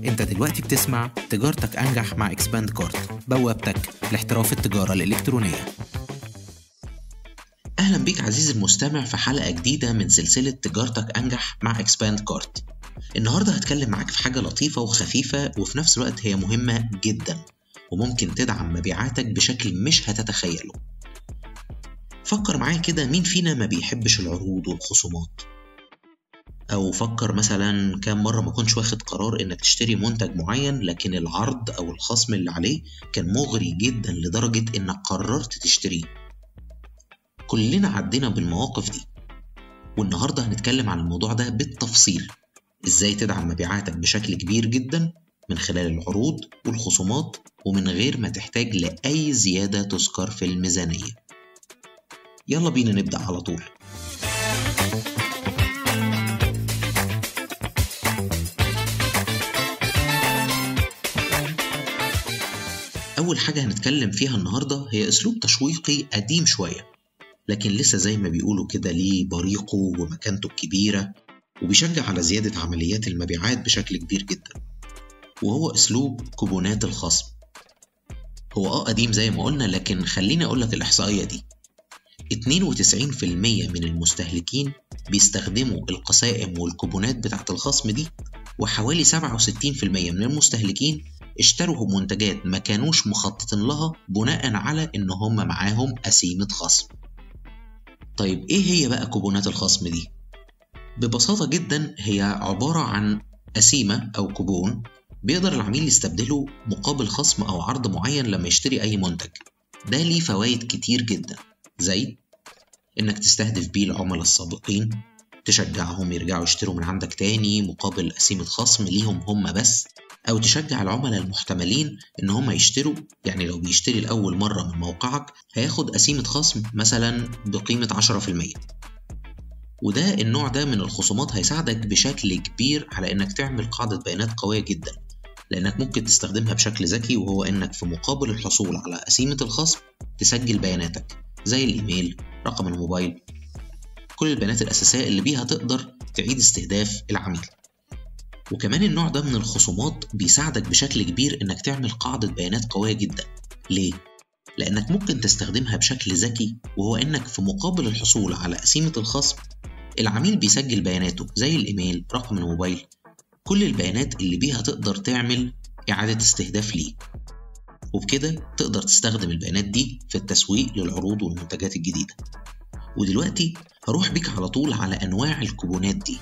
انت دلوقتي بتسمع تجارتك انجح مع اكسباند كارت بوابتك لاحتراف التجارة الالكترونية اهلا بيك عزيزي المستمع في حلقة جديدة من سلسلة تجارتك انجح مع اكسباند كارت النهاردة هتكلم معاك في حاجة لطيفة وخفيفة وفي نفس الوقت هي مهمة جدا وممكن تدعم مبيعاتك بشكل مش هتتخيله فكر معايا كده مين فينا ما بيحبش العروض والخصومات او فكر مثلا كام مرة ما كنتش واخد قرار انك تشتري منتج معين لكن العرض او الخصم اللي عليه كان مغري جدا لدرجة انك قررت تشتريه كلنا عدينا بالمواقف دي والنهاردة هنتكلم عن الموضوع ده بالتفصيل ازاي تدعم مبيعاتك بشكل كبير جدا من خلال العروض والخصومات ومن غير ما تحتاج لأي زيادة تذكر في الميزانية يلا بينا نبدأ على طول أول حاجة هنتكلم فيها النهاردة هي أسلوب تشويقي قديم شوية لكن لسه زي ما بيقولوا كده ليه بريقه ومكانته الكبيرة وبيشجع على زيادة عمليات المبيعات بشكل كبير جدا وهو أسلوب كوبونات الخصم هو اه قديم زي ما قلنا لكن خليني أقول لك الإحصائية دي 92% من المستهلكين بيستخدموا القسائم والكوبونات بتاعة الخصم دي وحوالي 67% من المستهلكين اشتروا منتجات ما كانوش مخططين لها بناء على ان هم معاهم قسيمة خصم طيب ايه هي بقى كوبونات الخصم دي؟ ببساطة جدا هي عبارة عن قسيمة أو كوبون بيقدر العميل يستبدله مقابل خصم أو عرض معين لما يشتري أي منتج ده ليه فوائد كتير جدا زي إنك تستهدف بيه العملاء السابقين تشجعهم يرجعوا يشتروا من عندك تاني مقابل قسيمة خصم ليهم هم بس أو تشجع العملاء المحتملين إن هم يشتروا يعني لو بيشتري لأول مرة من موقعك هياخد قسيمة خصم مثلا بقيمة 10% وده النوع ده من الخصومات هيساعدك بشكل كبير على إنك تعمل قاعدة بيانات قوية جدا لأنك ممكن تستخدمها بشكل ذكي وهو إنك في مقابل الحصول على قسيمة الخصم تسجل بياناتك زي الإيميل رقم الموبايل كل البيانات الأساسية اللي بيها تقدر تعيد استهداف العميل وكمان النوع ده من الخصومات بيساعدك بشكل كبير إنك تعمل قاعدة بيانات قوية جدا ليه؟ لأنك ممكن تستخدمها بشكل ذكي وهو إنك في مقابل الحصول على قسيمة الخصم العميل بيسجل بياناته زي الإيميل رقم الموبايل كل البيانات اللي بيها تقدر تعمل إعادة استهداف ليه وبكده تقدر تستخدم البيانات دي في التسويق للعروض والمنتجات الجديدة ودلوقتي هروح بيك على طول على أنواع الكوبونات دي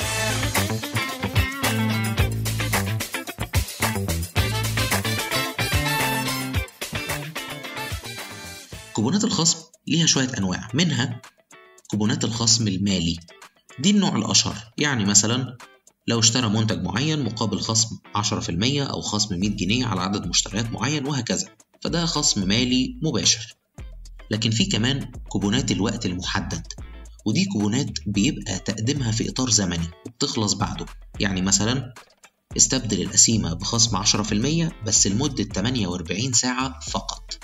كوبونات الخصم ليها شوية أنواع منها كوبونات الخصم المالي دي النوع الأشهر يعني مثلا لو اشترى منتج معين مقابل خصم 10% أو خصم 100 جنيه على عدد مشتريات معين وهكذا فده خصم مالي مباشر لكن في كمان كوبونات الوقت المحدد ودي كوبونات بيبقى تقديمها في إطار زمني وبتخلص بعده يعني مثلا استبدل القسيمة بخصم 10% بس لمدة 48 ساعة فقط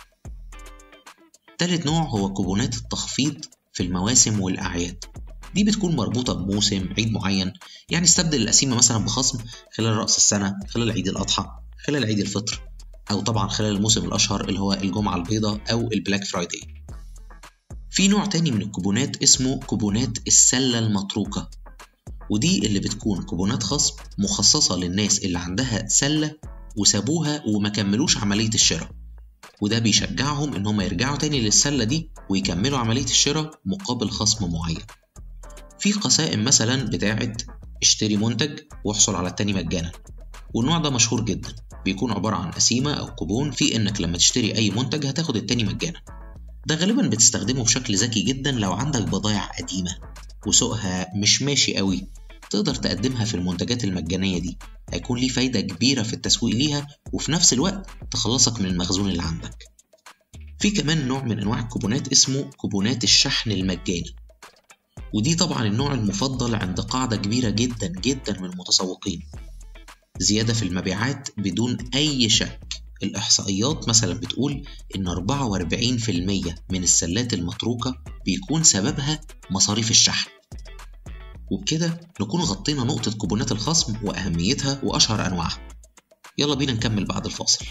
تالت نوع هو كوبونات التخفيض في المواسم والأعياد دي بتكون مربوطة بموسم عيد معين يعني استبدل القسيمة مثلا بخصم خلال رأس السنة خلال عيد الأضحى خلال عيد الفطر أو طبعا خلال الموسم الأشهر اللي هو الجمعة البيضاء أو البلاك فرايداي في نوع تاني من الكوبونات اسمه كوبونات السلة المتروكة ودي اللي بتكون كوبونات خصم مخصصة للناس اللي عندها سلة وسابوها وما كملوش عملية الشراء وده بيشجعهم ان هم يرجعوا تاني للسلة دي ويكملوا عملية الشراء مقابل خصم معين في قسائم مثلا بتاعة اشتري منتج واحصل على التاني مجانا والنوع ده مشهور جدا بيكون عبارة عن قسيمة أو كوبون في إنك لما تشتري أي منتج هتاخد التاني مجانا ده غالبا بتستخدمه بشكل ذكي جدا لو عندك بضائع قديمة وسوقها مش ماشي قوي تقدر تقدمها في المنتجات المجانية دي هيكون ليه فايدة كبيرة في التسويق ليها وفي نفس الوقت تخلصك من المخزون اللي عندك في كمان نوع من أنواع الكوبونات اسمه كوبونات الشحن المجاني ودي طبعا النوع المفضل عند قاعدة كبيرة جدا جدا من المتسوقين زيادة في المبيعات بدون أي شك الإحصائيات مثلا بتقول إن 44% من السلات المتروكة بيكون سببها مصاريف الشحن وبكده نكون غطينا نقطة كوبونات الخصم وأهميتها وأشهر أنواعها يلا بينا نكمل بعد الفاصل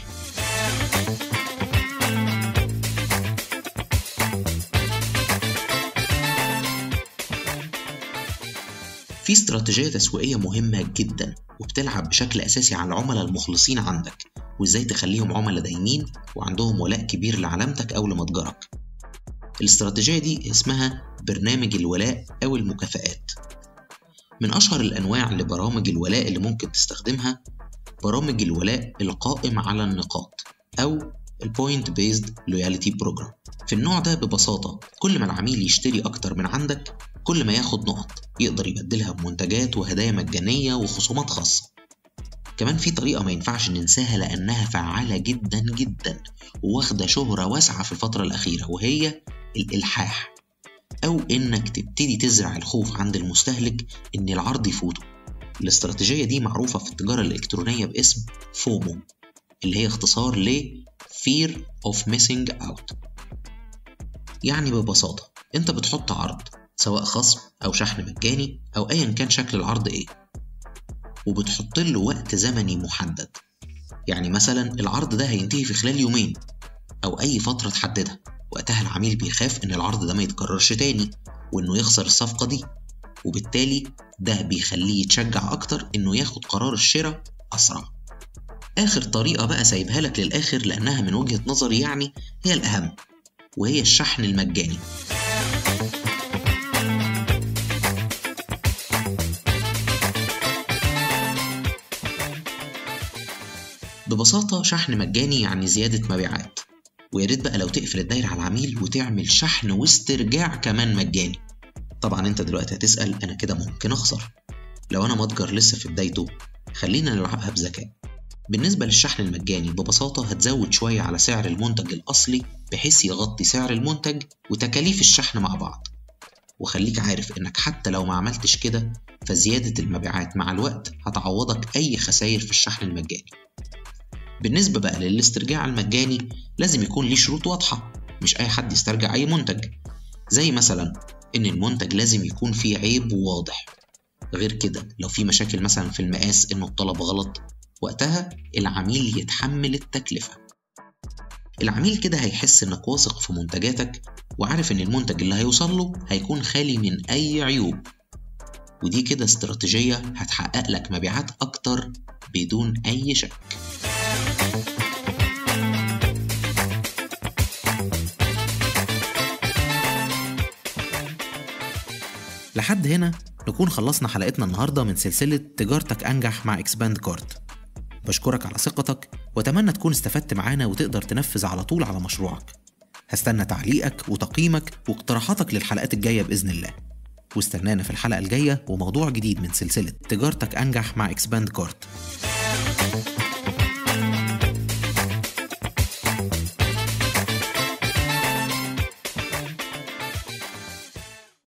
في استراتيجية تسويقية مهمة جدا وبتلعب بشكل أساسي على العملاء المخلصين عندك وإزاي تخليهم عملاء دايمين وعندهم ولاء كبير لعلامتك أو لمتجرك الاستراتيجية دي اسمها برنامج الولاء أو المكافآت من أشهر الأنواع لبرامج الولاء اللي ممكن تستخدمها برامج الولاء القائم على النقاط أو البوينت بيزد لويالتي بروجرام في النوع ده ببساطة كل ما العميل يشتري أكتر من عندك كل ما ياخد نقط يقدر يبدلها بمنتجات وهدايا مجانية وخصومات خاصة كمان في طريقة ما ينفعش ننساها لأنها فعالة جدا جدا وواخدة شهرة واسعة في الفترة الأخيرة وهي الإلحاح أو إنك تبتدي تزرع الخوف عند المستهلك إن العرض يفوته الاستراتيجية دي معروفة في التجارة الإلكترونية باسم فومو اللي هي اختصار ل Fear of Missing Out يعني ببساطة أنت بتحط عرض سواء خصم أو شحن مجاني أو أيا كان شكل العرض إيه وبتحط له وقت زمني محدد يعني مثلا العرض ده هينتهي في خلال يومين أو أي فترة تحددها وقتها العميل بيخاف إن العرض ده ما يتكررش تاني وإنه يخسر الصفقة دي وبالتالي ده بيخليه يتشجع أكتر إنه ياخد قرار الشراء أسرع آخر طريقة بقى سايبها لك للآخر لأنها من وجهة نظري يعني هي الأهم وهي الشحن المجاني ببساطة شحن مجاني يعني زيادة مبيعات ويا ريت بقى لو تقفل الدايرة على العميل وتعمل شحن واسترجاع كمان مجاني طبعا انت دلوقتي هتسأل انا كده ممكن اخسر لو انا متجر لسه في بدايته خلينا نلعبها بذكاء بالنسبة للشحن المجاني ببساطة هتزود شوية على سعر المنتج الأصلي بحيث يغطي سعر المنتج وتكاليف الشحن مع بعض وخليك عارف إنك حتى لو ما عملتش كده فزيادة المبيعات مع الوقت هتعوضك أي خسائر في الشحن المجاني بالنسبة بقى للاسترجاع المجاني لازم يكون ليه شروط واضحة مش أي حد يسترجع أي منتج زي مثلا إن المنتج لازم يكون فيه عيب واضح غير كده لو في مشاكل مثلا في المقاس إنه الطلب غلط وقتها العميل يتحمل التكلفة العميل كده هيحس إنك واثق في منتجاتك وعارف إن المنتج اللي هيوصل له هيكون خالي من أي عيوب ودي كده استراتيجية هتحقق لك مبيعات أكتر بدون أي شك لحد هنا نكون خلصنا حلقتنا النهاردة من سلسلة تجارتك أنجح مع إكسباند كارت بشكرك على ثقتك وأتمنى تكون استفدت معانا وتقدر تنفذ على طول على مشروعك هستنى تعليقك وتقييمك واقتراحاتك للحلقات الجاية بإذن الله واستنانا في الحلقة الجاية وموضوع جديد من سلسلة تجارتك أنجح مع إكسباند كارت